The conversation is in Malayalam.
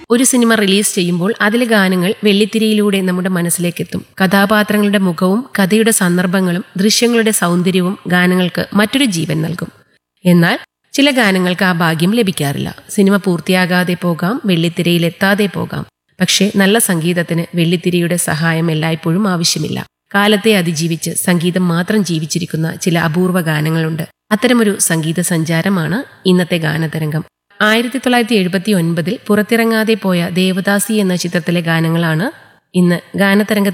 ഒരു സിനിമ റിലീസ് ചെയ്യുമ്പോൾ അതിലെ ഗാനങ്ങൾ വെള്ളിത്തിരിയിലൂടെ നമ്മുടെ മനസ്സിലേക്കെത്തും കഥാപാത്രങ്ങളുടെ മുഖവും കഥയുടെ സന്ദർഭങ്ങളും ദൃശ്യങ്ങളുടെ സൗന്ദര്യവും ഗാനങ്ങൾക്ക് മറ്റൊരു ജീവൻ നൽകും എന്നാൽ ചില ഗാനങ്ങൾക്ക് ആ ഭാഗ്യം ലഭിക്കാറില്ല സിനിമ പൂർത്തിയാകാതെ പോകാം വെള്ളിത്തിരയിൽ എത്താതെ പോകാം പക്ഷേ നല്ല സംഗീതത്തിന് വെള്ളിത്തിരയുടെ സഹായം എല്ലായ്പ്പോഴും ആവശ്യമില്ല കാലത്തെ അതിജീവിച്ച് സംഗീതം മാത്രം ജീവിച്ചിരിക്കുന്ന ചില അപൂർവ ഗാനങ്ങളുണ്ട് അത്തരമൊരു സംഗീത സഞ്ചാരമാണ് ഇന്നത്തെ ഗാനതരംഗം ആയിരത്തി തൊള്ളായിരത്തി എഴുപത്തി ഒൻപതിൽ പുറത്തിറങ്ങാതെ പോയ ദേവദാസി എന്ന ചിത്രത്തിലെ ഗാനങ്ങളാണ് ഇന്ന് ഗാനതരംഗത്തിൽ